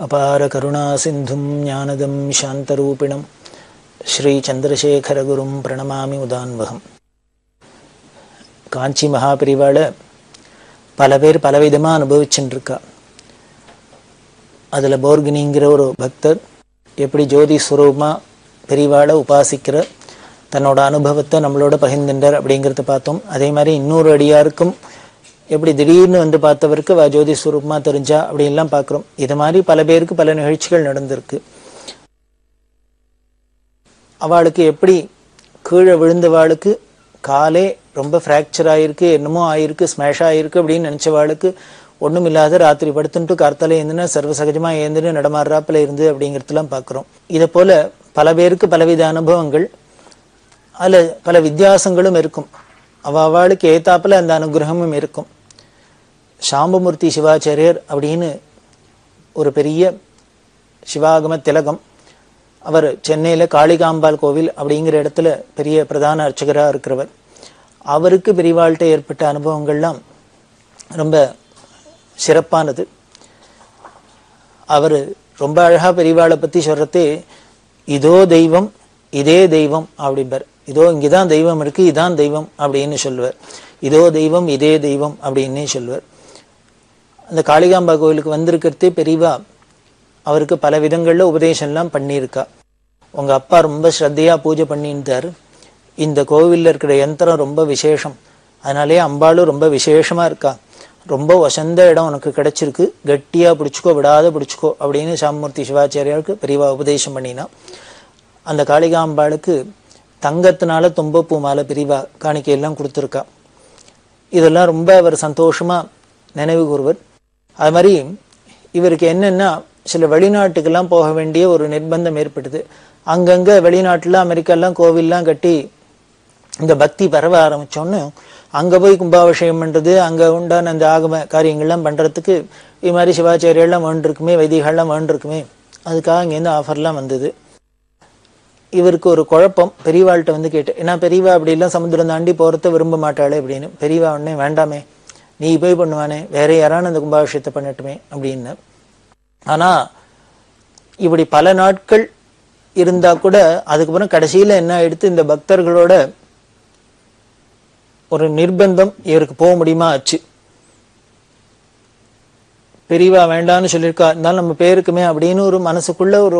அபார கருணா சிந்தும் ஞானதம் சாந்தரூபிணம் ஸ்ரீ சந்திரசேகரகுரும் பிரணமாமி உதான்வகம் காஞ்சி மகாபிரிவாளை பல பேர் பலவிதமாக அனுபவிச்சுட்டு இருக்கா அதில் போர்கினிங்கிற ஒரு பக்தர் எப்படி ஜோதி ஸ்வரூபமாக பெரிவாளை உபாசிக்கிற தன்னோட அனுபவத்தை நம்மளோட பகிர்ந்துட்டார் அப்படிங்கிறத பார்த்தோம் அதே மாதிரி இன்னொரு அடியாருக்கும் எப்படி திடீர்னு வந்து பார்த்தவருக்கு வா ஜோதி ஸ்வரூபமாக தெரிஞ்சா அப்படின்லாம் பார்க்குறோம் இது மாதிரி பல பேருக்கு பல நிகழ்ச்சிகள் நடந்திருக்கு அவளுக்கு எப்படி கீழே விழுந்தவாளுக்கு காலே ரொம்ப ஃப்ராக்சர் ஆயிருக்கு என்னமோ ஆயிருக்கு ஸ்மேஷ் ஆயிருக்கு அப்படின்னு நினச்சவாளுக்கு ஒன்றும் இல்லாத ராத்திரி படுத்துட்டு கார்த்தால எழுந்துன்னு சர்வசகஜமாக எழுந்துன்னு நடமாடுறாப்புல இருந்து அப்படிங்கிறதுலாம் பார்க்குறோம் இதை போல பல பேருக்கு பலவித அனுபவங்கள் அதில் பல வித்தியாசங்களும் இருக்கும் அவ அவளுக்கு ஏத்தாப்புல அந்த அனுகிரகமும் இருக்கும் சாம்பமூர்த்தி சிவாச்சாரியர் அப்படின்னு ஒரு பெரிய சிவாகம திலகம் அவர் சென்னையில் காளிகாம்பாள் கோவில் அப்படிங்கிற இடத்துல பெரிய பிரதான அர்ச்சகராக இருக்கிறவர் அவருக்கு பெரியவாழ்கிட்ட ஏற்பட்ட அனுபவங்கள்லாம் ரொம்ப சிறப்பானது அவர் ரொம்ப அழகாக பெரியவாளை பற்றி சொல்கிறதே இதோ தெய்வம் இதே தெய்வம் அப்படிம்பார் இதோ இங்கே தான் தெய்வம் இருக்குது இதான் தெய்வம் அப்படின்னு சொல்லுவார் இதோ தெய்வம் இதே தெய்வம் அப்படின்னே சொல்லுவார் அந்த காளிகாம்பா கோவிலுக்கு வந்திருக்கிறதே பெரியவா அவருக்கு பல விதங்களில் உபதேசம்லாம் பண்ணியிருக்கா உங்கள் அப்பா ரொம்ப ஸ்ரத்தையாக பூஜை பண்ணியிருந்தார் இந்த கோவிலில் இருக்கிற யந்திரம் ரொம்ப விசேஷம் அதனாலே அம்பாளும் ரொம்ப விசேஷமாக இருக்கா ரொம்ப வசந்த இடம் உனக்கு கிடைச்சிருக்கு கட்டியாக பிடிச்சிக்கோ விடாத பிடிச்சிக்கோ அப்படின்னு சாமூர்த்தி சிவாச்சாரியாருக்கு பெரியவா உபதேசம் பண்ணினா அந்த காளிகாம்பாளுக்கு தங்கத்தினால தும்பப்பூ மாலை பிரிவா காணிக்கையெல்லாம் கொடுத்துருக்கா இதெல்லாம் ரொம்ப அவர் சந்தோஷமாக நினைவு கூறுவர் அது மாதிரி இவருக்கு என்னென்னா சில வெளிநாட்டுக்கெல்லாம் போக வேண்டிய ஒரு நிர்பந்தம் ஏற்பட்டது அங்கங்கே வெளிநாட்டில் அமெரிக்காலாம் கோவில்லாம் கட்டி இந்த பக்தி பரவ ஆரம்பித்தோன்னு அங்கே போய் கும்பாபிஷேகம் பண்ணுறது அங்கே உண்டான அந்த ஆகம காரியங்கள்லாம் பண்ணுறதுக்கு இது மாதிரி சிவாச்சாரியெல்லாம் வேண்டிருக்குமே வைதிகள்லாம் வேண்டிருக்குமே அதுக்காக இங்கேருந்து ஆஃபர்லாம் வந்தது இவருக்கு ஒரு குழப்பம் பெரியவாள்கிட்ட வந்து கேட்டு ஏன்னா பெரியவா அப்படிலாம் சமுத்திரம் தாண்டி போகிறத விரும்ப மாட்டாளே அப்படின்னு பெரியவா உடனே வேண்டாமே நீ போய் பண்ணுவானே வேற யாரான அந்த கும்பாபிஷேகத்தை பண்ணட்டுமே அப்படின்னு ஆனால் இப்படி பல நாட்கள் இருந்தால் கூட அதுக்கப்புறம் கடைசியில் என்ன எடுத்து இந்த பக்தர்களோட ஒரு நிர்பந்தம் இவருக்கு போக முடியுமா ஆச்சு பெரியவா வேண்டான்னு சொல்லியிருக்கா இருந்தாலும் நம்ம பேருக்குமே அப்படின்னு ஒரு மனசுக்குள்ள ஒரு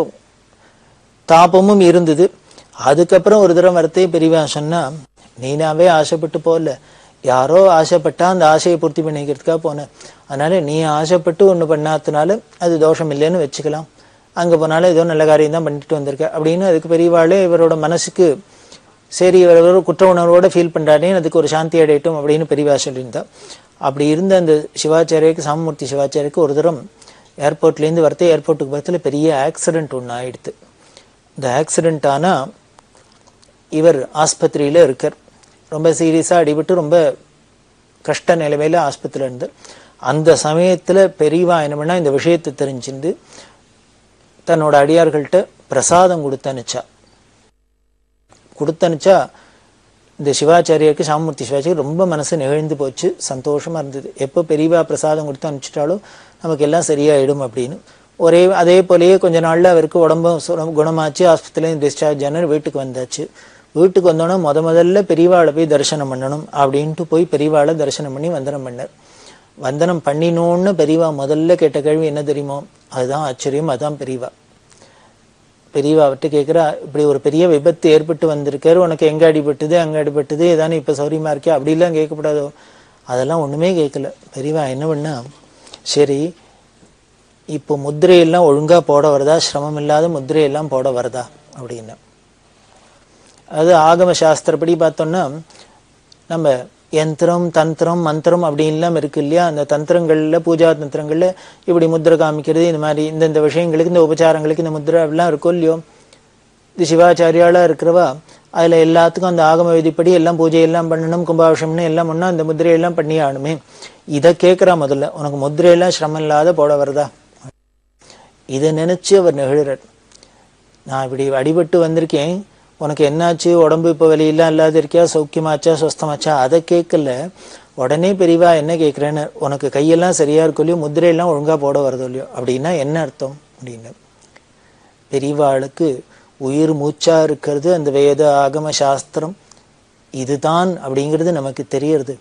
தாபமும் இருந்தது அதுக்கப்புறம் ஒரு தடவை வரத்தே பெரியவா சொன்னா நீனாவே ஆசைப்பட்டு போகல யாரோ ஆசைப்பட்டா அந்த ஆசையை பூர்த்தி பண்ணிக்கிறதுக்காக போனேன் அதனால நீ ஆசைப்பட்டு ஒன்று பண்ணாதனால அது தோஷம் இல்லைன்னு வச்சுக்கலாம் அங்கே போனாலும் ஏதோ நல்ல காரியம் தான் பண்ணிட்டு வந்திருக்க அப்படின்னு அதுக்கு பெரியவாளே இவரோட மனசுக்கு சரி இவர் குற்ற உணர்வோட ஃபீல் பண்ணுறானே அதுக்கு ஒரு சாந்தி அடையட்டும் அப்படின்னு பெரியவா சொல்லியிருந்தா அப்படி இருந்த அந்த சிவாச்சாரியருக்கு சாமமூர்த்தி சிவாச்சாரியருக்கு ஒரு தரம் ஏர்போர்ட்லேருந்து வரத்தே ஏர்போர்ட்டுக்கு பக்கத்தில் பெரிய ஆக்சிடென்ட் ஒன்று ஆயிடுது இந்த ஆக்சிடென்ட் ஆனால் இவர் ஆஸ்பத்திரியில் இருக்கார் ரொம்ப சீரியஸாக அடிபட்டு ரொம்ப கஷ்ட நிலைமையில் ஆஸ்பத்திரியில் இருந்தார் அந்த சமயத்தில் பெரியவா என்ன பண்ணா இந்த விஷயத்தை தெரிஞ்சுருந்து தன்னோட அடியார்கள்ட்ட பிரசாதம் கொடுத்தனுச்சா கொடுத்தனுச்சா இந்த சிவாச்சாரியருக்கு சாமூர்த்தி சிவாச்சாரியர் ரொம்ப மனசு நிகழ்ந்து போச்சு சந்தோஷமாக இருந்தது எப்போ பெரியவா பிரசாதம் கொடுத்து அனுப்பிச்சிட்டாலும் நமக்கு எல்லாம் சரியாயிடும் அப்படின்னு ஒரே அதே போலயே கொஞ்ச நாளில் அவருக்கு உடம்பும் குணமாச்சு ஆஸ்பத்திரியிலேருந்து டிஸ்சார்ஜ் ஆனார் வீட்டுக்கு வந்தாச்சு வீட்டுக்கு வந்தோன்னே முத முதல்ல பெரியவாளை போய் தரிசனம் பண்ணணும் அப்படின்ட்டு போய் பெரியவாளை தரிசனம் பண்ணி வந்தனம் பண்ணார் வந்தனம் பண்ணினோன்னு பெரியவா முதல்ல கேட்ட கேள்வி என்ன தெரியுமோ அதுதான் ஆச்சரியம் அதுதான் பெரியவா பெரியவா அவர்கிட்ட கேட்குறா இப்படி ஒரு பெரிய விபத்து ஏற்பட்டு வந்திருக்காரு உனக்கு எங்கே அடிபட்டுது அங்கே அடிபட்டுது ஏதானே இப்போ சௌரியமாக இருக்கே அப்படிலாம் கேட்கக்கூடாதோ அதெல்லாம் ஒன்றுமே கேட்கல பெரியவா என்ன பண்ணா சரி இப்போ முத்திரையெல்லாம் ஒழுங்காக போட வருதா சிரமம் இல்லாத முத்திரையெல்லாம் போட வருதா அப்படின்னு அது ஆகம சாஸ்திரப்படி பார்த்தோம்னா நம்ம யந்திரம் தந்திரம் மந்திரம் அப்படின்லாம் இருக்கு இல்லையா அந்த தந்திரங்களில் பூஜா தந்திரங்களில் இப்படி முத்திரை காமிக்கிறது இந்த மாதிரி இந்தந்த விஷயங்களுக்கு இந்த உபச்சாரங்களுக்கு இந்த முத்திரை அப்படிலாம் இருக்கும் இல்லையோ இது சிவாச்சாரியாலாக இருக்கிறவா அதில் எல்லாத்துக்கும் அந்த ஆகம விதிப்படி எல்லாம் பூஜையெல்லாம் பண்ணணும் கும்பாபிஷம்னு எல்லாம் பண்ணால் அந்த முத்திரையெல்லாம் பண்ணி ஆகணுமே இதை கேட்குறா முதல்ல உனக்கு முத்திரையெல்லாம் சிரமம் இல்லாத போட வருதா இதை நினச்சி அவர் நெகிழறார் நான் இப்படி அடிபட்டு வந்திருக்கேன் உனக்கு என்னாச்சு உடம்பு இப்போ வெளியெல்லாம் இல்லாத இருக்கியா சௌக்கியமாச்சா சொஸ்தமாச்சா அதை கேட்கல உடனே பெரியவா என்ன கேட்குறேன்னு உனக்கு கையெல்லாம் சரியா இருக்கும் இல்லையோ முத்திரையெல்லாம் ஒழுங்கா போட வருதோ இல்லையோ அப்படின்னா என்ன அர்த்தம் அப்படின்னு பெரியவாளுக்கு உயிர் மூச்சா இருக்கிறது அந்த வேத ஆகம சாஸ்திரம் இதுதான் அப்படிங்கிறது நமக்கு தெரியறது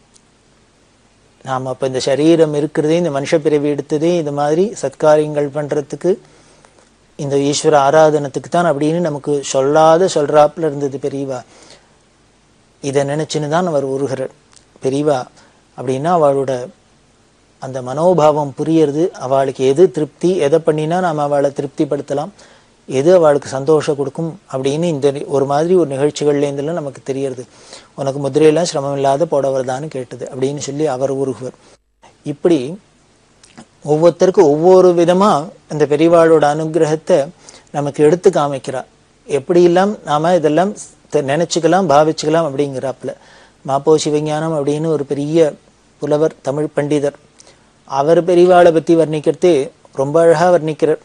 நாம் அப்போ இந்த சரீரம் இருக்கிறதே இந்த மனுஷ பிறவி எடுத்ததே இந்த மாதிரி சத்காரியங்கள் பண்ணுறதுக்கு இந்த ஈஸ்வர ஆராதனத்துக்கு தான் அப்படின்னு நமக்கு சொல்லாத சொல்றாப்புல இருந்தது பெரியவா இதை நினைச்சுன்னு தான் அவர் உருகிறார் பெரியவா அப்படின்னா அவளோட அந்த மனோபாவம் புரியறது அவளுக்கு எது திருப்தி எதை பண்ணினா நாம் அவளை திருப்திப்படுத்தலாம் எது அவளுக்கு சந்தோஷம் கொடுக்கும் அப்படின்னு இந்த ஒரு மாதிரி ஒரு நிகழ்ச்சிகள்லேருந்துலாம் நமக்கு தெரியறது உனக்கு முதிரையெல்லாம் சிரமம் இல்லாத போடவர்தான்னு கேட்டது அப்படின்னு சொல்லி அவர் உருகுவர் இப்படி ஒவ்வொருத்தருக்கும் ஒவ்வொரு விதமா இந்த பெரியவாளோட அனுகிரகத்தை நமக்கு எடுத்து காமிக்கிறார் எப்படியெல்லாம் நாம இதெல்லாம் தெ- நினைச்சுக்கலாம் பாவிச்சுக்கலாம் அப்படிங்கிறாப்புல மாப்போ சிவஞானம் அப்படின்னு ஒரு பெரிய புலவர் தமிழ் பண்டிதர் அவர் பெரியவாளை பத்தி வர்ணிக்கிறதே ரொம்ப அழகா வர்ணிக்கிறார்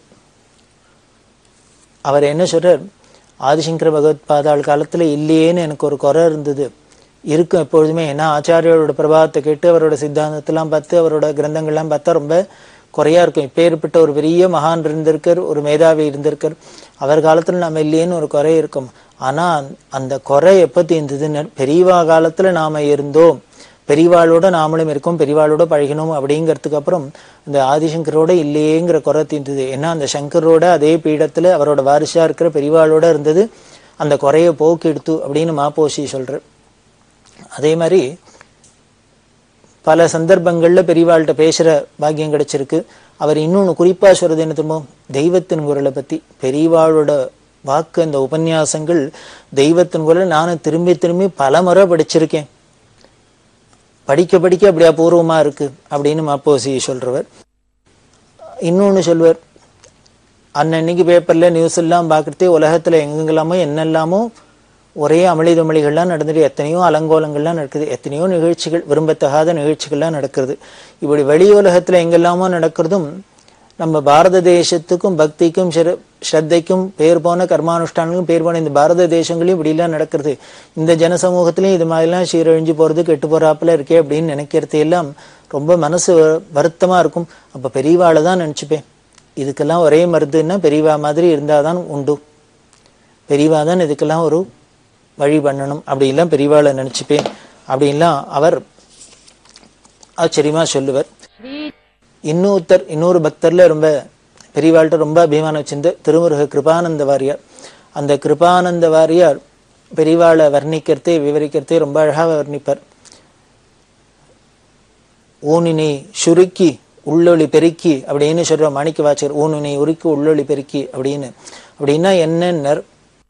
அவர் என்ன சொல்றார் ஆதிசங்கர பகவத் பாதாள் காலத்துல இல்லையேன்னு எனக்கு ஒரு குறை இருந்தது இருக்கும் எப்பொழுதுமே ஏன்னா ஆச்சாரியோட பிரபாவத்தை கேட்டு அவரோட சித்தாந்தத்தெல்லாம் பார்த்து அவரோட கிரந்தங்கள்லாம் பார்த்தா ரொம்ப குறையா இருக்கும் இப்பேற்பட்ட ஒரு பெரிய மகான் இருந்திருக்கார் ஒரு மேதாவி இருந்திருக்கார் அவர் காலத்துல நம்ம இல்லையேன்னு ஒரு குறை இருக்கும் ஆனா அந்த குறை எப்ப தீர்ந்ததுன்னு பெரியவா காலத்துல நாம இருந்தோம் பெரியவாளோட நாமளும் இருக்கோம் பெரியவாளோட பழகினோம் அப்படிங்கிறதுக்கு அப்புறம் இந்த ஆதிசங்கரோட இல்லையேங்கிற குறை தீர்ந்தது ஏன்னா அந்த சங்கரோட அதே பீடத்துல அவரோட வாரிசா இருக்கிற பெரியவாளோட இருந்தது அந்த குறைய போக்கெடுத்து அப்படின்னு மாப்போசி சொல்றார் அதே மாதிரி பல சந்தர்ப்பங்கள்ல பெரியவாள்கிட்ட பேசுற பாக்கியம் கிடைச்சிருக்கு அவர் இன்னொன்னு குறிப்பா சொல்றது என்ன தெரியுமோ தெய்வத்தின் குரலை பத்தி பெரியவாளோட வாக்கு அந்த உபன்யாசங்கள் தெய்வத்தின் குரல் நானும் திரும்பி திரும்பி பல முறை படிச்சிருக்கேன் படிக்க படிக்க அப்படி அபூர்வமா இருக்கு அப்படின்னு மாப்போசி சொல்றவர் இன்னொன்னு சொல்வர் அன்னன்னைக்கு பேப்பர்ல நியூஸ் எல்லாம் பார்க்கறதே உலகத்துல எங்கெங்கெல்லாமோ என்னெல்லாமோ ஒரே அமளி துமளிகள்லாம் நடந்துட்டு எத்தனையோ அலங்கோலங்கள்லாம் நடக்குது எத்தனையோ நிகழ்ச்சிகள் விரும்பத்தகாத நிகழ்ச்சிகள்லாம் நடக்கிறது இப்படி வெளி உலகத்துல எங்கெல்லாமோ நடக்கிறதும் நம்ம பாரத தேசத்துக்கும் பக்திக்கும் சிர- ஸ்ரத்தைக்கும் பேர் போன கர்மானுஷ்டானுக்கும் பேர் போன இந்த பாரத தேசங்களையும் இப்படிலாம் நடக்கிறது இந்த ஜனசமூகத்திலையும் இது மாதிரிலாம் சீரழிஞ்சு போறது கெட்டு போறாப்புல இருக்கே அப்படின்னு நினைக்கிறது எல்லாம் ரொம்ப மனசு வ- வருத்தமா இருக்கும் அப்ப பெரியவாளை தான் நினைச்சுப்பேன் இதுக்கெல்லாம் ஒரே மருந்துன்னா பெரியவா மாதிரி இருந்தாதான் உண்டு பெரியவா தான் இதுக்கெல்லாம் ஒரு வழி பண்ணணும் அப்படின்லாம் பெரியவாளை நினைச்சுப்பேன் அப்படின்லாம் அவர் ஆச்சரியமா சொல்லுவர் இன்னொருத்தர் இன்னொரு பக்தர்ல ரொம்ப பெரியவாள்கிட்ட ரொம்ப அபிமானம் வச்சிருந்த திருமுருக கிருபானந்த வாரியார் அந்த கிருபானந்த வாரியார் பெரியவாளை வர்ணிக்கிறதே விவரிக்கிறதே ரொம்ப அழகா வர்ணிப்பார் ஊனினை சுருக்கி உள்ளொளி பெருக்கி அப்படின்னு சொல்ற மாணிக்க வாச்சர் ஊனினை உருக்கி உள்ளொளி பெருக்கி அப்படின்னு அப்படின்னா என்னன்னர்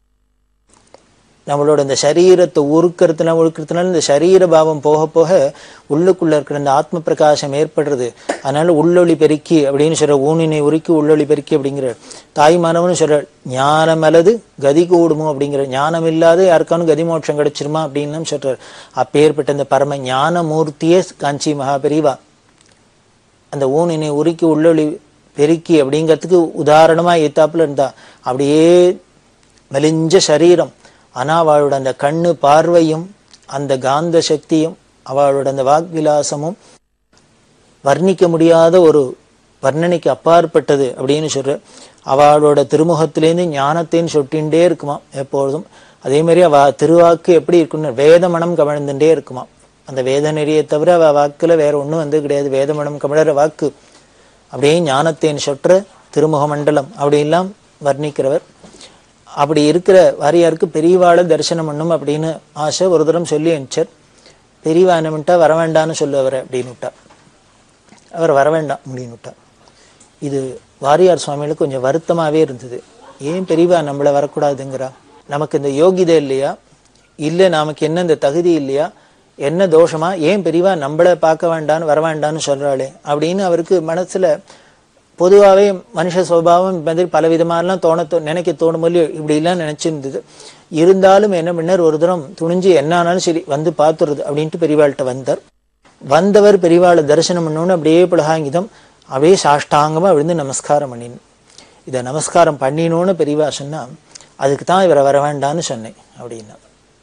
நம்மளோட இந்த சரீரத்தை உருக்கிறதுனால உருக்கிறதுனால இந்த சரீர பாவம் போக போக உள்ளுக்குள்ள இருக்கிற இந்த ஆத்ம பிரகாசம் ஏற்படுறது அதனால உள்ளொளி பெருக்கி அப்படின்னு சொல்ற ஊனினை உருக்கி உள்ளொளி பெருக்கி அப்படிங்கிற தாய்மானவனு சொல்ற ஞானம் அல்லது கதி கூடுமோ அப்படிங்கிற ஞானம் இல்லாத யாருக்கானும் கதி மோட்சம் கிடைச்சிருமா அப்படின்னு சொல்றார் அப்பேற்பட்ட இந்த பரம ஞான மூர்த்தியே காஞ்சி மகாபெரிவா அந்த ஊனினை உருக்கி உள்ளொளி பெருக்கி அப்படிங்கிறதுக்கு உதாரணமா ஏத்தாப்புல இருந்தா அப்படியே மெலிஞ்ச சரீரம் ஆனா அவளோட அந்த கண்ணு பார்வையும் அந்த காந்த சக்தியும் அவளோட அந்த வாக்விலாசமும் வர்ணிக்க முடியாத ஒரு வர்ணனைக்கு அப்பாற்பட்டது அப்படின்னு சொல்ற அவளோட திருமுகத்திலேருந்து ஞானத்தையும் சொட்டின்ண்டே இருக்குமா எப்பொழுதும் அதே மாதிரி அவ திருவாக்கு எப்படி இருக்குன்னு வேதமனம் கமழ்ந்துட்டே இருக்குமா அந்த வேத நெறியை தவிர அவ வாக்குல வேற ஒண்ணும் வந்து கிடையாது வேதமனம் கமழற வாக்கு அப்படியே ஞானத்தேன் சொற்ற திருமுக மண்டலம் அப்படின்லாம் வர்ணிக்கிறவர் அப்படி இருக்கிற வாரியாருக்கு பெரியவாளை தரிசனம் பண்ணும் அப்படின்னு ஆசை ஒரு தரம் சொல்லி அனுப்பிச்சார் பெரியவா என்ன பண்ணிட்டா வர வேண்டாம்னு சொல்லுவார் அப்படின்னு விட்டா அவர் வர வேண்டாம் அப்படின்னு விட்டா இது வாரியார் சுவாமிகளுக்கு கொஞ்சம் வருத்தமாவே இருந்தது ஏன் பெரியவா நம்மள வரக்கூடாதுங்கிறா நமக்கு இந்த யோகிதை இல்லையா இல்ல நமக்கு என்ன இந்த தகுதி இல்லையா என்ன தோஷமா ஏன் பெரியவா நம்மள பார்க்க வேண்டான்னு வர வேண்டான்னு சொல்றாளே அப்படின்னு அவருக்கு மனசுல பொதுவாகவே மனுஷ சுபாவம் இந்த மாதிரி பல விதமாலாம் தோண தோ- நினைக்க தோணும் போது இப்படி எல்லாம் நினைச்சிருந்தது இருந்தாலும் என்ன பண்ணார் ஒரு தரம் துணிஞ்சு என்ன ஆனாலும் சரி வந்து பார்த்துருது அப்படின்ட்டு பெரியவாள்கிட்ட வந்தார் வந்தவர் பெரியவாளை தரிசனம் பண்ணோன்னு அப்படியே புலகாங்கிதம் அப்படியே சாஷ்டாங்கமா விழுந்து நமஸ்காரம் பண்ணினு இதை நமஸ்காரம் பண்ணினோன்னு பெரியவா சொன்னா அதுக்கு தான் இவரை வர வேண்டான்னு சொன்னேன் அப்படின்னா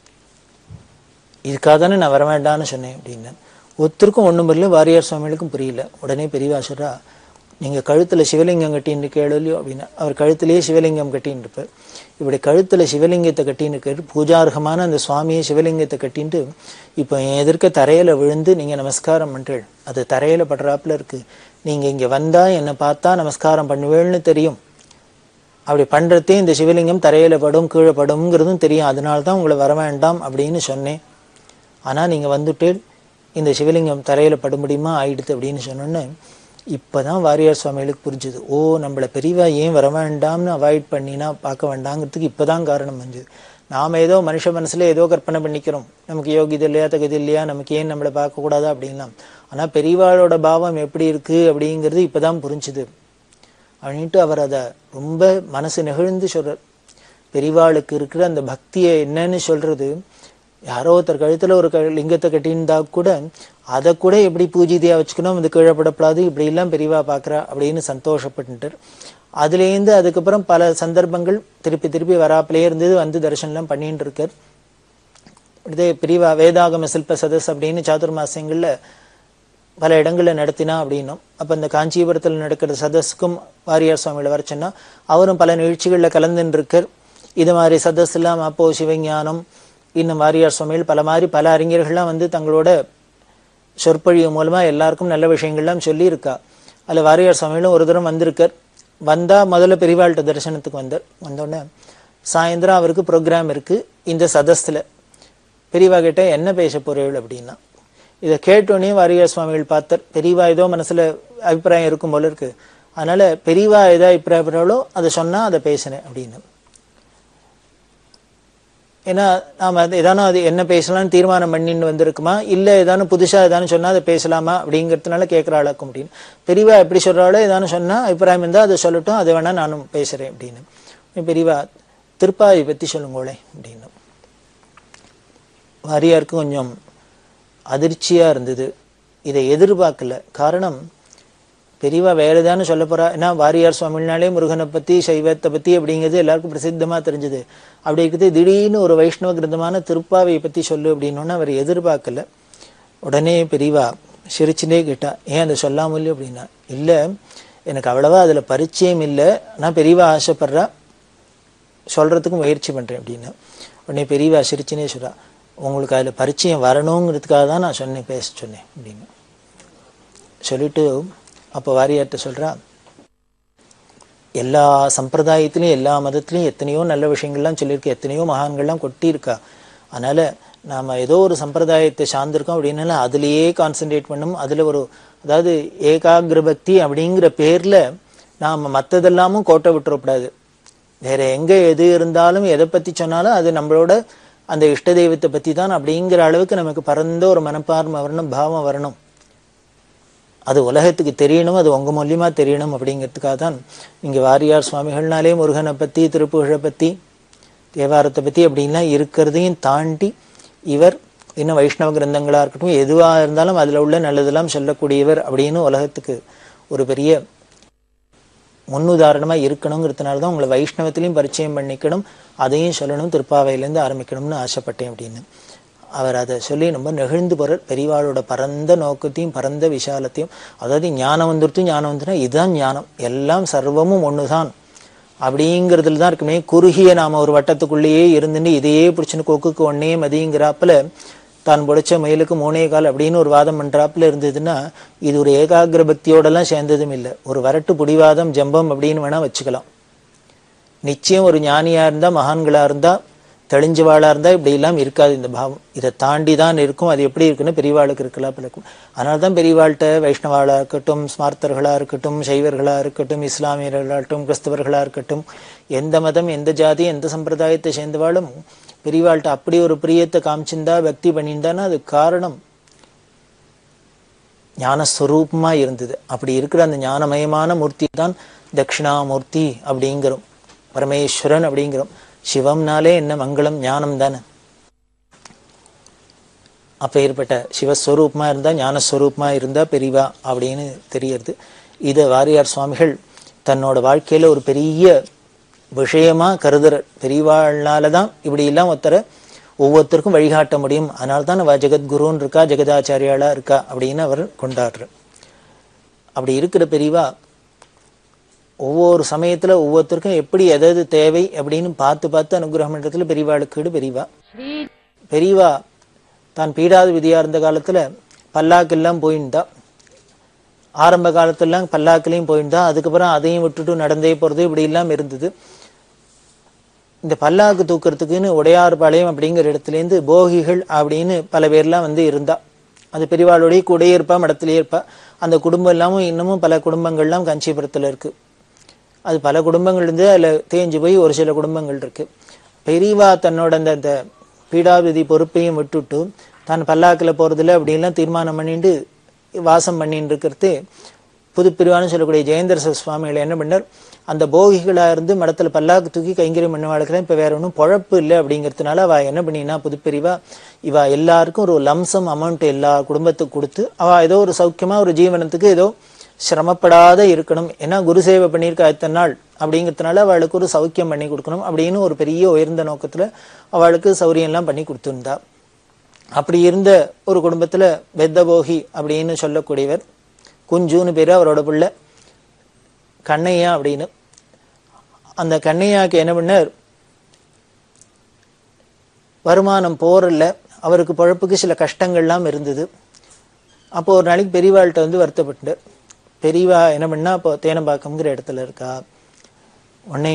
இதுக்காக தானே நான் வர வேண்டாம்னு சொன்னேன் அப்படின்னு ஒருத்தருக்கும் ஒண்ணும் புரியல வாரியார் சுவாமிகளுக்கும் புரியல உடனே பெரியவா சொல்றா நீங்க கழுத்துல சிவலிங்கம் கட்டின்னு கேளுலையோ அப்படின்னா அவர் கழுத்திலேயே சிவலிங்கம் கட்டின்னு இருப்பார் இப்படி கழுத்துல சிவலிங்கத்தை கட்டின்னு இருக்காரு பூஜார்கமான அந்த சுவாமியை சிவலிங்கத்தை கட்டின்ட்டு இப்போ என் எதிர்க்க தரையில விழுந்து நீங்க நமஸ்காரம் பண்றீள் அது தரையில படுறாப்புல இருக்கு நீங்க இங்க வந்தா என்னை பார்த்தா நமஸ்காரம் பண்ணுவேள்னு தெரியும் அப்படி பண்றதே இந்த சிவலிங்கம் தரையில படும் கீழே படும்ங்கிறதும் தெரியும் அதனால தான் உங்களை வர வேண்டாம் அப்படின்னு சொன்னேன் ஆனா நீங்க வந்துட்டு இந்த சிவலிங்கம் தரையில பட முடியுமா ஆயிடுது அப்படின்னு சொன்னோன்னே இப்பதான் வாரியார் சுவாமிகளுக்கு புரிஞ்சுது ஓ நம்மளை பெரியவா ஏன் வர வேண்டாம்னு அவாய்ட் பண்ணினா பார்க்க வேண்டாங்கிறதுக்கு இப்பதான் காரணம் வந்துது நாம ஏதோ மனுஷ மனசுல ஏதோ கற்பனை பண்ணிக்கிறோம் நமக்கு யோகிது இல்லையா தகுதி இல்லையா நமக்கு ஏன் நம்மளை பார்க்க கூடாதா அப்படின்லாம் ஆனா பெரியவாளோட பாவம் எப்படி இருக்கு அப்படிங்கிறது இப்பதான் புரிஞ்சுது அப்படின்ட்டு அவர் அதை ரொம்ப மனசு நெகிழ்ந்து சொல்றார் பெரியவாளுக்கு இருக்கிற அந்த பக்தியை என்னன்னு சொல்றது யாரோ ஒருத்தர் கழுத்துல ஒரு க- லிங்கத்தை கட்டியிருந்தா கூட அதை கூட எப்படி பூஜிதையா வச்சுக்கணும் அது கீழப்படப்படாது இப்படி எல்லாம் பெரியவா பார்க்கறா அப்படின்னு சந்தோஷப்பட்டுட்டார் அதுலேருந்து அதுக்கப்புறம் பல சந்தர்ப்பங்கள் திருப்பி திருப்பி வராப்பிலே இருந்தது வந்து தரிசனம்லாம் பண்ணிட்டு இருக்கார் இதே பிரிவா வேதாகம சில்ப சதஸ் அப்படின்னு சாதுர்மாசியங்கள்ல பல இடங்கள்ல நடத்தினா அப்படின்னும் அப்ப இந்த காஞ்சிபுரத்தில் நடக்கிற சதஸ்க்கும் வாரியார் சுவாமிகளை வர சொன்னா அவரும் பல நிகழ்ச்சிகள்ல கலந்துன்னு இருக்கார் இது மாதிரி சதஸ் எல்லாம் அப்போ சிவஞானம் இன்னும் வாரியார் சுவாமிகள் பல மாதிரி பல அறிஞர்கள்லாம் வந்து தங்களோட சொற்பொழிவு மூலமா எல்லாருக்கும் நல்ல விஷயங்கள்லாம் சொல்லியிருக்கா அதுல வாரியார் சுவாமிகளும் ஒரு தரம் வந்திருக்கார் வந்தா முதல்ல பெரியவாள்கிட்ட தரிசனத்துக்கு வந்தார் வந்தோடனே சாயந்தரம் அவருக்கு ப்ரோக்ராம் இருக்கு இந்த சதஸ்ல பெரியவா கிட்ட என்ன பேச போறீள் அப்படின்னா இதை கேட்டோன்னே வாரியார் சுவாமிகள் பார்த்தார் பெரியவா ஏதோ மனசுல அபிப்பிராயம் இருக்கும் போல இருக்கு அதனால பெரியவா ஏதோ அபிப்பிராயப்படுறாளோ அதை சொன்னா அதை பேசினேன் அப்படின்னு ஏன்னா நாம அது ஏதானோ அது என்ன பேசலாம்னு தீர்மானம் பண்ணின்னு வந்திருக்குமா இல்ல ஏதானும் புதுசா ஏதானும் சொன்னா அதை பேசலாமா அப்படிங்கிறதுனால கேட்கிற ஆளாக்க முடியும் பெரியவா எப்படி சொல்றாளோ ஏதானும் சொன்னா அபிப்பிராயம் இருந்தா அதை சொல்லட்டும் அதை வேணா நானும் பேசுறேன் அப்படின்னு பெரியவா திருப்பாவை பத்தி சொல்லுங்களே அப்படின்னு வாரியாருக்கு கொஞ்சம் அதிர்ச்சியா இருந்தது இதை எதிர்பார்க்கல காரணம் பெரியவா வேற ஏதானு சொல்ல போறா ஏன்னா வாரியார் சுவாமினாலே முருகனை பத்தி சைவத்தை பத்தி அப்படிங்கிறது எல்லாருக்கும் பிரசித்தமா தெரிஞ்சது அப்படி இருக்குது திடீர்னு ஒரு வைஷ்ணவ கிரந்தமான திருப்பாவையை பத்தி சொல்லு அப்படின்னோன்னு அவர் எதிர்பார்க்கல உடனே பெரியவா சிரிச்சுனே கேட்டா ஏன் அதை சொல்லாம இல்லையோ அப்படின்னா இல்ல எனக்கு அவ்வளவா அதுல பரிச்சயம் இல்லை நான் பெரியவா ஆசைப்படுறா சொல்றதுக்கு முயற்சி பண்றேன் அப்படின்னு உடனே பெரியவா சிரிச்சுனே சொல்றா உங்களுக்கு அதுல பரிச்சயம் வரணுங்கிறதுக்காக தான் நான் சொன்னேன் பேச சொன்னேன் அப்படின்னு சொல்லிட்டு அப்போ வாரியார்ட்ட சொல்றா எல்லா சம்பிரதாயத்திலையும் எல்லா மதத்திலையும் எத்தனையோ நல்ல விஷயங்கள்லாம் சொல்லியிருக்கு எத்தனையோ மகான்கள்லாம் கொட்டியிருக்கா அதனால நாம ஏதோ ஒரு சம்பிரதாயத்தை சார்ந்திருக்கோம் அப்படின்னால அதுலயே கான்சென்ட்ரேட் பண்ணும் அதுல ஒரு அதாவது ஏகாகிர பக்தி அப்படிங்கிற பேர்ல நாம மத்ததெல்லாமும் கோட்டை விட்டுறக்கூடாது வேற எங்க எது இருந்தாலும் எதை பத்தி சொன்னாலும் அது நம்மளோட அந்த இஷ்ட தெய்வத்தை பத்தி தான் அப்படிங்கிற அளவுக்கு நமக்கு பரந்த ஒரு மனப்பான்மை வரணும் பாவம் வரணும் அது உலகத்துக்கு தெரியணும் அது உங்க மூலியமா தெரியணும் அப்படிங்கிறதுக்காக தான் இங்க வாரியார் சுவாமிகள்னாலே முருகனை பத்தி திருப்புகழை பத்தி தேவாரத்தை பத்தி அப்படின்லாம் இருக்கிறதையும் தாண்டி இவர் இன்னும் வைஷ்ணவ கிரந்தங்களா இருக்கட்டும் எதுவா இருந்தாலும் அதுல உள்ள நல்லதெல்லாம் சொல்லக்கூடியவர் அப்படின்னு உலகத்துக்கு ஒரு பெரிய முன்னுதாரணமா இருக்கணுங்கிறதுனால தான் உங்களை வைஷ்ணவத்திலையும் பரிச்சயம் பண்ணிக்கணும் அதையும் சொல்லணும் திருப்பாவையிலேருந்து ஆரம்பிக்கணும்னு ஆசைப்பட்டேன் அப்படின்னு அவர் அதை சொல்லி ரொம்ப நெகிழ்ந்து போறார் பெரியவாளோட பரந்த நோக்கத்தையும் பரந்த விசாலத்தையும் அதாவது ஞானம் வந்துருத்து ஞானம் வந்துனா இதுதான் ஞானம் எல்லாம் சர்வமும் ஒண்ணுதான் அப்படிங்கிறதுல தான் இருக்குமே குறுகிய நாம ஒரு வட்டத்துக்குள்ளேயே இருந்துட்டு இதையே பிடிச்சுன்னு கொக்குக்கு ஒன்னே மதிங்கிறாப்புல தான் புடைச்ச மயிலுக்கு மூணே கால் அப்படின்னு ஒரு வாதம் பண்றாப்புல இருந்ததுன்னா இது ஒரு ஏகாகிர பக்தியோடலாம் சேர்ந்ததும் இல்லை ஒரு வரட்டு புடிவாதம் ஜம்பம் அப்படின்னு வேணா வச்சுக்கலாம் நிச்சயம் ஒரு ஞானியா இருந்தா மகான்களா இருந்தா தெளிஞ்சவாளா இருந்தா இப்படி எல்லாம் இருக்காது இந்த பாவம் இதை தாண்டி தான் இருக்கும் அது எப்படி இருக்குன்னு பெரியவாளுக்கு இருக்கலாம் பிறக்கும் அதனால தான் பெரியவாள்கிட்ட வைஷ்ணவாளா இருக்கட்டும் ஸ்மார்த்தர்களா இருக்கட்டும் சைவர்களா இருக்கட்டும் இஸ்லாமியர்களா இருக்கட்டும் கிறிஸ்தவர்களா இருக்கட்டும் எந்த மதம் எந்த ஜாதி எந்த சம்பிரதாயத்தை சேர்ந்தவாளும் பெரியவாள்கிட்ட அப்படி ஒரு பிரியத்தை காமிச்சிருந்தா பக்தி பண்ணியிருந்தான்னா அது காரணம் ஞானஸ்வரூபமா இருந்தது அப்படி இருக்கிற அந்த ஞானமயமான மூர்த்தி தான் தட்சிணாமூர்த்தி அப்படிங்கிறோம் பரமேஸ்வரன் அப்படிங்கிறோம் சிவம்னாலே என்ன மங்களம் ஞானம் தானே அப்ப ஏற்பட்ட சிவஸ்வரூபமா இருந்தா ஞானஸ்வரூபமா இருந்தா பெரியவா அப்படின்னு தெரியறது இத வாரியார் சுவாமிகள் தன்னோட வாழ்க்கையில ஒரு பெரிய விஷயமா கருதுற பெரியவாள்னால தான் இப்படி எல்லாம் ஒருத்தரை ஒவ்வொருத்தருக்கும் வழிகாட்ட முடியும் அதனால தான் அவ ஜெகத்குருன்னு இருக்கா ஜெகதாச்சாரியாளா இருக்கா அப்படின்னு அவர் கொண்டாடுற அப்படி இருக்கிற பெரியவா ஒவ்வொரு சமயத்துல ஒவ்வொருத்தருக்கும் எப்படி எதாவது தேவை அப்படின்னு பார்த்து பார்த்து அனுகிரகம் பண்றதுல பெரியவாளுக்கு பெரியவா பெரியவா தான் பீடாத விதியா இருந்த காலத்துல பல்லாக்கெல்லாம் போயிருந்தா ஆரம்ப காலத்துலாம் பல்லாக்கிலையும் போயிருந்தா அதுக்கப்புறம் அதையும் விட்டுட்டு நடந்தே போறது இப்படி எல்லாம் இருந்தது இந்த பல்லாக்கு தூக்கிறதுக்குன்னு உடையார்பாளையம் அப்படிங்கிற இடத்துலேருந்து போகிகள் அப்படின்னு பல பேர்லாம் வந்து இருந்தா அது பெரியவாளுடைய கூடயே இருப்பா மடத்திலேயே இருப்பா அந்த குடும்பம் இல்லாமல் இன்னமும் பல குடும்பங்கள்லாம் காஞ்சிபுரத்தில் இருக்கு அது பல குடும்பங்கள் இருந்து அதில் தேஞ்சு போய் ஒரு சில குடும்பங்கள் இருக்கு பெரியவா தன்னோட அந்த அந்த பீடாவிதி பொறுப்பையும் விட்டுட்டு தான் பல்லாக்கில் போறதில்ல அப்படின்லாம் தீர்மானம் பண்ணிட்டு வாசம் பண்ணிட்டு இருக்கிறது புதுப்பிரிவான்னு சொல்லக்கூடிய ஜெயேந்திர சரஸ்வதி சுவாமிகள் என்ன பண்ணார் அந்த போகிகளா இருந்து மடத்துல பல்லாக்கு தூக்கி கைங்கரியம் பண்ண வாழ்க்கிறேன் இப்ப வேற ஒன்றும் பொழப்பு இல்லை அப்படிங்கிறதுனால அவ என்ன பண்ணினா புதுப்பிரிவா இவ எல்லாருக்கும் ஒரு லம்சம் அமௌண்ட் எல்லா குடும்பத்துக்கு கொடுத்து அவ ஏதோ ஒரு சௌக்கியமா ஒரு ஜீவனத்துக்கு ஏதோ சிரமப்படாத இருக்கணும் ஏன்னா குரு சேவை பண்ணியிருக்கா இத்தனை நாள் அப்படிங்கிறதுனால அவளுக்கு ஒரு சௌக்கியம் பண்ணி கொடுக்கணும் அப்படின்னு ஒரு பெரிய உயர்ந்த நோக்கத்துல அவளுக்கு சௌரியம் எல்லாம் பண்ணி கொடுத்துருந்தா அப்படி இருந்த ஒரு குடும்பத்துல வெத்தபோகி அப்படின்னு சொல்லக்கூடியவர் குஞ்சுன்னு பேரு அவரோட பிள்ளை கண்ணையா அப்படின்னு அந்த கண்ணையாக்கு என்ன பண்ணார் வருமானம் போறல அவருக்கு பொழப்புக்கு சில கஷ்டங்கள்லாம் இருந்தது அப்போ ஒரு நாளைக்கு பெரியவாள்கிட்ட வந்து வருத்தப்பட்டார் பெரியவா என்ன பண்ணா இப்போ தேனம்பாக்கம்ங்கிற இடத்துல இருக்கா உடனே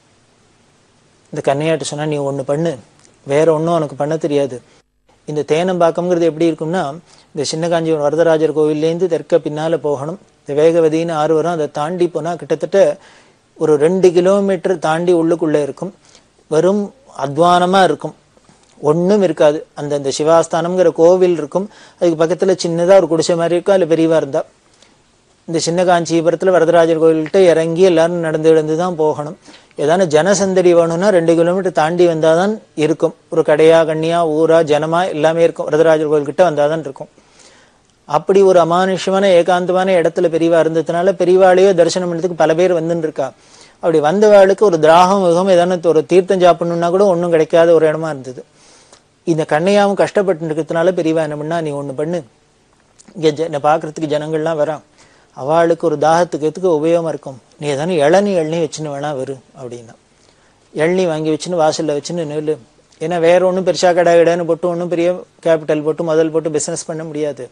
இந்த கண்ணையாட்ட சொன்னா நீ ஒண்ணு பண்ணு வேற ஒண்ணும் உனக்கு பண்ண தெரியாது இந்த தேனம்பாக்கம்ங்கிறது எப்படி இருக்கும்னா இந்த சின்ன காஞ்சிபுரம் வரதராஜர் கோவில்லேருந்து தெற்க பின்னால போகணும் இந்த வேகவதின்னு ஆறு வரும் அதை தாண்டி போனா கிட்டத்தட்ட ஒரு ரெண்டு கிலோமீட்டர் தாண்டி உள்ளுக்குள்ள இருக்கும் வெறும் அத்வானமா இருக்கும் ஒண்ணும் இருக்காது அந்த அந்த சிவாஸ்தானம்ங்கிற கோவில் இருக்கும் அதுக்கு பக்கத்துல சின்னதா ஒரு குடிசை மாதிரி இருக்கும் அதுல பெரியவா இருந்தா இந்த சின்ன காஞ்சிபுரத்துல வரதராஜர் கோவில்கிட்ட இறங்கி எல்லாரும் நடந்து நடந்து தான் போகணும் ஏதான ஜனசந்தடி வேணும்னா ரெண்டு கிலோமீட்டர் தாண்டி வந்தாதான் இருக்கும் ஒரு கடையா கண்ணியா ஊரா ஜனமா எல்லாமே இருக்கும் வரதராஜர் கோவில் கிட்ட வந்தாதான் இருக்கும் அப்படி ஒரு அமானுஷ்யமான ஏகாந்தமான இடத்துல பெரியவா இருந்ததுனால பெரியவாளையோ தரிசனம் பண்ணதுக்கு பல பேர் வந்துன்னு இருக்கா அப்படி வந்தவாளுக்கு ஒரு திராகம் முகம் ஏதான ஒரு தீர்த்தம் சாப்பிடணும்னா கூட ஒன்றும் கிடைக்காத ஒரு இடமா இருந்தது இந்த கண்ணையாவும் கஷ்டப்பட்டு இருக்கிறதுனால பெரியவா என்ன பண்ணா நீ ஒண்ணு பண்ணு இங்க ஜ- என்னை பார்க்கறதுக்கு ஜனங்கள்லாம் வரான் அவளுக்கு ஒரு தாகத்துக்கு எதுக்கு உபயோகமா இருக்கும் நீ ஏதானே இளநீ இளநீ வச்சுன்னு வேணா வரு அப்படின்னா இளநீ வாங்கி வச்சுன்னு வாசல்ல வச்சுன்னு நில்லு ஏன்னா வேற ஒண்ணும் பெருசா கடை கடைன்னு போட்டு ஒண்ணும் பெரிய கேபிட்டல் போட்டு முதல் போட்டு பிசினஸ் பண்ண முடியாது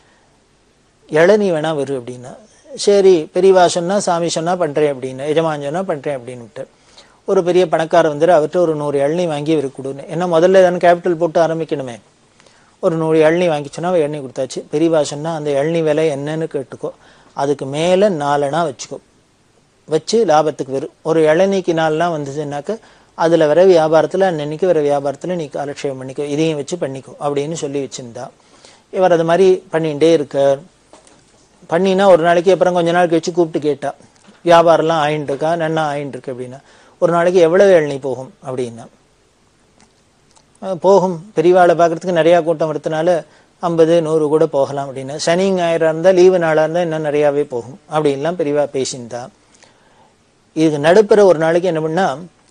இளநீ வேணா வரு அப்படின்னா சரி பெரியவா சொன்னா சாமி சொன்னா பண்றேன் அப்படின்னு எஜமான் சொன்னா பண்றேன் அப்படின்னு ஒரு பெரிய பணக்காரர் வந்துட்டு அவர்கிட்ட ஒரு நூறு இளநீ வாங்கி இவருக்கு கொடுன்னு ஏன்னா முதல்ல ஏதானே கேபிட்டல் போட்டு ஆரம்பிக்கணுமே ஒரு நூறு இளநீ வாங்கி சொன்னா அவ இளநீ கொடுத்தாச்சு பெரியவா சொன்னா அந்த இளநீ விலை என்னன்னு கேட்டுக்கோ அதுக்கு மேல நாலனா வச்சுக்கோ வச்சு லாபத்துக்கு வரும் ஒரு இளநீக்கு நாள்லாம் வந்ததுன்னாக்க அதுல வர வியாபாரத்துல அன்னன்னைக்கு வர வியாபாரத்துல நீ காலக்ஷேபம் பண்ணிக்கோ இதையும் வச்சு பண்ணிக்கோ அப்படின்னு சொல்லி வச்சிருந்தா இவர் அது மாதிரி பண்ணிட்டே இருக்கார் பண்ணினா ஒரு நாளைக்கு அப்புறம் கொஞ்ச நாள் கழிச்சு கூப்பிட்டு கேட்டா வியாபாரம்லாம் ஆயின்னு இருக்கா நன்னா ஆயின்னு இருக்கு அப்படின்னா ஒரு நாளைக்கு எவ்வளவு இளநீ போகும் அப்படின்னா அஹ் போகும் பெரியவாளை பார்க்கறதுக்கு நிறைய கூட்டம் வரதுனால ஐம்பது நூறு கூட போகலாம் அப்படின்னு சனி ஞாயிறா இருந்தா லீவு நாளா இருந்தா இன்னும் நிறையாவே போகும் அப்படின்லாம் பெரியவா பேசியிருந்தா இதுக்கு நடுப்புற ஒரு நாளைக்கு என்ன பண்ணா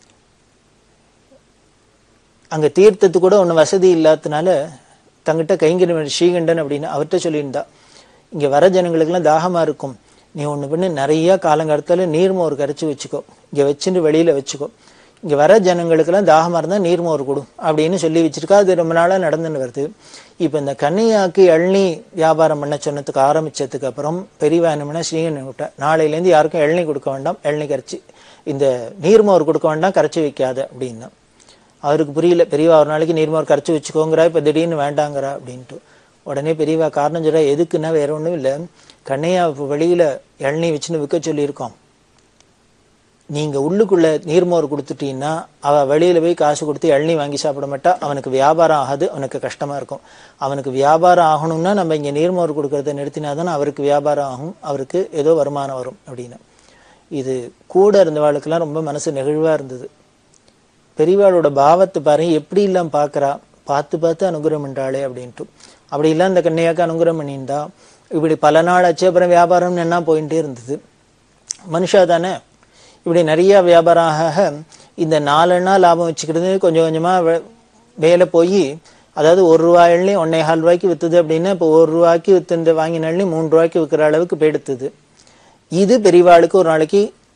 அங்க தீர்த்தத்து கூட ஒண்ணு வசதி இல்லாததுனால தங்கிட்ட கைங்கரியம் ஸ்ரீகண்டன் அப்படின்னு அவர்கிட்ட சொல்லியிருந்தா இங்க வர ஜனங்களுக்கெல்லாம் தாகமா இருக்கும் நீ ஒண்ணு பண்ணு நிறைய காலங்காலத்துல நீர்மோர் கரைச்சு வச்சுக்கோ இங்க வச்சுட்டு வெளியில வச்சுக்கோ இங்க வர ஜனங்களுக்கெல்லாம் தாகமா இருந்தா நீர்மோர் கொடு அப்படின்னு சொல்லி வச்சிருக்கா அது ரொம்ப நாளா நடந்துன்னு வருது இப்ப இந்த கன்னியாக்கு இளநீ வியாபாரம் பண்ண சொன்னதுக்கு ஆரம்பிச்சதுக்கு அப்புறம் பெரியவா என்ன பண்ணா ஸ்ரீகண்டன் விட்டா நாளையில இருந்து யாருக்கும் இளநீ கொடுக்க வேண்டாம் இளநீ கரைச்சி இந்த நீர்மோர் கொடுக்க வேண்டாம் கரைச்சி வைக்காத அப்படின்னா அவருக்கு புரியல பெரியவா ஒரு நாளைக்கு நீர்மோர் கரைச்சி வச்சுக்கோங்கிறா இப்ப திடீர்னு வேண்டாங்கிறா அப்படின்ட்டு உடனே பெரியவா காரணம் சொல்றா எதுக்குன்னா வேற ஒண்ணும் இல்ல கண்ணையா இப்ப வெளியில இளநீ வச்சுன்னு விற்க சொல்லியிருக்கோம் நீங்க உள்ளுக்குள்ள நீர்மோர் கொடுத்துட்டீங்கன்னா அவ வெளியில போய் காசு கொடுத்து இளநீ வாங்கி சாப்பிட மாட்டா அவனுக்கு வியாபாரம் ஆகாது அவனுக்கு கஷ்டமா இருக்கும் அவனுக்கு வியாபாரம் ஆகணும்னா நம்ம இங்க நீர்மோர் கொடுக்கறத நிறுத்தினாதான் அவருக்கு வியாபாரம் ஆகும் அவருக்கு ஏதோ வருமானம் வரும் அப்படின்னு இது கூட இருந்தவாளுக்கெல்லாம் ரொம்ப மனசு நெகிழ்வா இருந்தது பெரியவாளோட பாவத்தை பாருங்க எப்படி எல்லாம் பார்க்கறா பார்த்து பார்த்து அனுகிரகம் பண்றாளே அப்படின்ட்டு அப்படி எல்லாம் இந்த கண்ணையாக்கு அனுகிரகம் பண்ணியிருந்தா இப்படி பல நாள் ஆச்சு அப்புறம் வியாபாரம் என்ன போயிட்டே இருந்தது மனுஷா தானே இப்படி நிறைய வியாபாரம் ஆக ஆக இந்த நாலனா லாபம் வச்சுக்கிறது கொஞ்சம் கொஞ்சமா வே- வேலை போய் அதாவது ஒரு ரூபாயிலையும் ஒன்னே கால் ரூபாய்க்கு வித்துது அப்படின்னா இப்போ ஒரு ரூபாய்க்கு வித்து வாங்கினாலும் மூணு ரூபாய்க்கு விற்கிற அளவுக்கு போயிடுத்துது இது பெரியவாளுக்கு ஒரு நாளைக்கு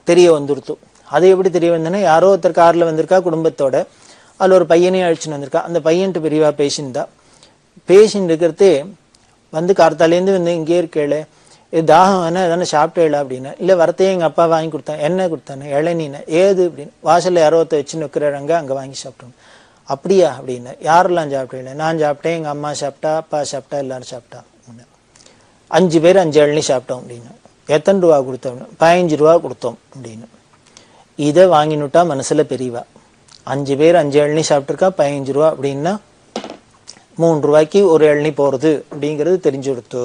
தெரிய வந்துருத்து அது எப்படி தெரிய வந்ததுன்னா யாரோ ஒருத்தர் கார்ல வந்திருக்கா குடும்பத்தோட அதுல ஒரு பையனையும் அழிச்சுன்னு வந்திருக்கா அந்த பையன்ட்டு பெரியவா பேசியிருந்தா பேசின்னு இருக்கிறதே வந்து கார்த்தாலேருந்து வந்து இங்கே இருக்கேளே இது தாகம் வேணா எதனா சாப்பிட்டேளா அப்படின்னு இல்லை வரத்தையே எங்கள் அப்பா வாங்கி கொடுத்தான் என்ன கொடுத்தானே இளநீன ஏது அப்படின்னு வாசல்ல யாரோ ஒருத்தர் வச்சு நிற்கிறாங்க அங்கே வாங்கி சாப்பிட்டோம் அப்படியா அப்படின்னு யாரெல்லாம் சாப்பிட்டேன் நான் சாப்பிட்டேன் எங்கள் அம்மா சாப்பிட்டா அப்பா சாப்பிட்டா எல்லாரும் சாப்பிட்டா அப்படின்னு. அஞ்சு பேர் அஞ்சு இளநீ சாப்பிட்டோம் அப்படின்னு எத்தனை ரூபா கொடுத்தோம் பதினஞ்சு ரூபா கொடுத்தோம் அப்படின்னு இதை வாங்கினுட்டா மனசுல பெரியவா அஞ்சு பேர் அஞ்சு இளநீ சாப்பிட்ருக்கா பதினஞ்சு ரூபா அப்படின்னா மூணு ரூபாய்க்கு ஒரு இளநீ போறது அப்படிங்கிறது தெரிஞ்சு கொடுத்து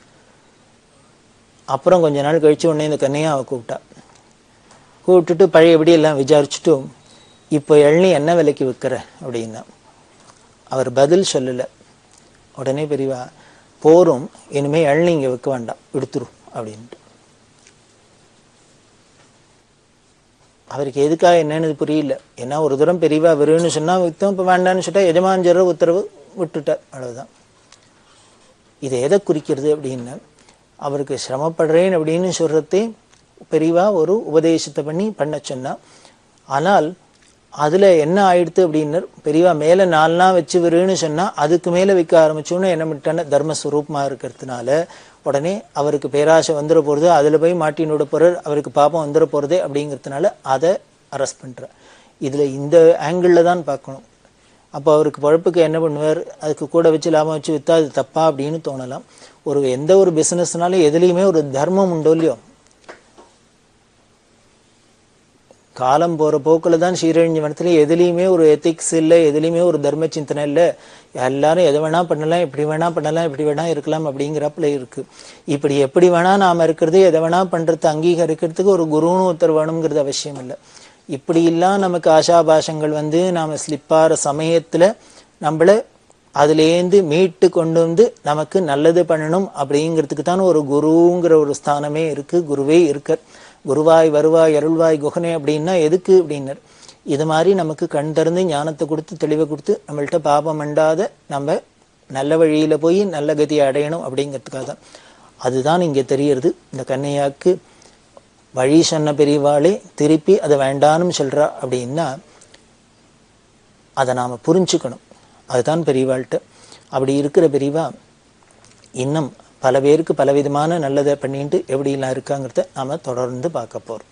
அப்புறம் கொஞ்ச நாள் கழிச்சு உடனே இந்த கண்ணையை அவ கூப்பிட்டா கூப்பிட்டுட்டு பழையபடி எல்லாம் விசாரிச்சுட்டு இப்போ இளநீ என்ன விலைக்கு விற்கிற அப்படின்னா அவர் பதில் சொல்லல உடனே பெரியவா போரும் இனிமே இளநீ இங்க விற்க வேண்டாம் எடுத்துரும் அப்படின்ட்டு அவருக்கு எதுக்காக என்னன்னு புரியல ஏன்னா ஒரு தூரம் பெரியவா வருன்னு சொன்னா வித்தம் இப்போ வேண்டான்னு சொல்லிட்டா எஜமாஞ்சர உத்தரவு விட்டுட்டார் அவ்வளவுதான் இது எதை குறிக்கிறது அப்படின்னா அவருக்கு சிரமப்படுறேன் அப்படின்னு சொல்றதே பெரியவா ஒரு உபதேசத்தை பண்ணி பண்ண சொன்னா ஆனால் அதுல என்ன ஆயிடுத்து அப்படின்னு பெரியவா மேல நாலாம் வச்சு விருன்னு சொன்னா அதுக்கு மேல வைக்க ஆரம்பிச்சோன்னு என்ன பண்ணிட்டான தர்மஸ்வரூபமா இருக்கிறதுனால உடனே அவருக்கு பேராசை வந்துட போறது அதுல போய் மாட்டினோட போறார் அவருக்கு பாப்பம் வந்துட போறதே அப்படிங்கிறதுனால அதை அரெஸ்ட் பண்ற இதுல இந்த ஆங்கிள் தான் பார்க்கணும் அப்போ அவருக்கு பழப்புக்கு என்ன பண்ணுவார் அதுக்கு கூட வச்சு லாபம் வச்சு வித்தா அது தப்பா அப்படின்னு தோணலாம் ஒரு எந்த ஒரு பிசினஸ்னாலும் எதுலேயுமே ஒரு தர்மம் உண்டோ இல்லையோ காலம் போற போக்குல தான் ஸ்ரீரஞ்ச மனத்துல எதுலேயுமே ஒரு எத்திக்ஸ் இல்லை எதுலேயுமே ஒரு தர்ம சிந்தனை இல்லை எல்லாரும் எதை வேணா பண்ணலாம் எப்படி வேணா பண்ணலாம் எப்படி வேணா இருக்கலாம் அப்படிங்கிறப்பல இருக்கு இப்படி எப்படி வேணா நாம இருக்கிறது எதை வேணா பண்றது அங்கீகரிக்கிறதுக்கு ஒரு குருன்னு ஒருத்தர் வேணுங்கிறது அவசியம் இல்லை இப்படி எல்லாம் நமக்கு ஆசாபாசங்கள் வந்து நாம ஸ்லிப்பாற சமயத்துல நம்மள அதுலேருந்து மீட்டு கொண்டு வந்து நமக்கு நல்லது பண்ணணும் அப்படிங்கிறதுக்கு தான் ஒரு குருங்கிற ஒரு ஸ்தானமே இருக்கு குருவே இருக்க குருவாய் வருவாய் அருள்வாய் குகனே அப்படின்னா எதுக்கு அப்படின்னார் இது மாதிரி நமக்கு கண் திறந்து ஞானத்தை கொடுத்து தெளிவை கொடுத்து நம்மள்ட்ட பாபம் அண்டாத நம்ம நல்ல வழியில போய் நல்ல கதியை அடையணும் அப்படிங்கிறதுக்காக தான் அதுதான் இங்க தெரியறது இந்த கண்ணையாக்கு வழி சொன்ன பெரியவாளே திருப்பி அதை வேண்டான்னு சொல்றா அப்படின்னா அதை நாம புரிஞ்சுக்கணும் அதுதான் பெரியவாள்கிட்ட அப்படி இருக்கிற பெரியவா இன்னும் பல பேருக்கு பலவிதமான நல்லதை பண்ணிட்டு எப்படிலாம் இருக்காங்கிறத நாம தொடர்ந்து பார்க்க போறோம்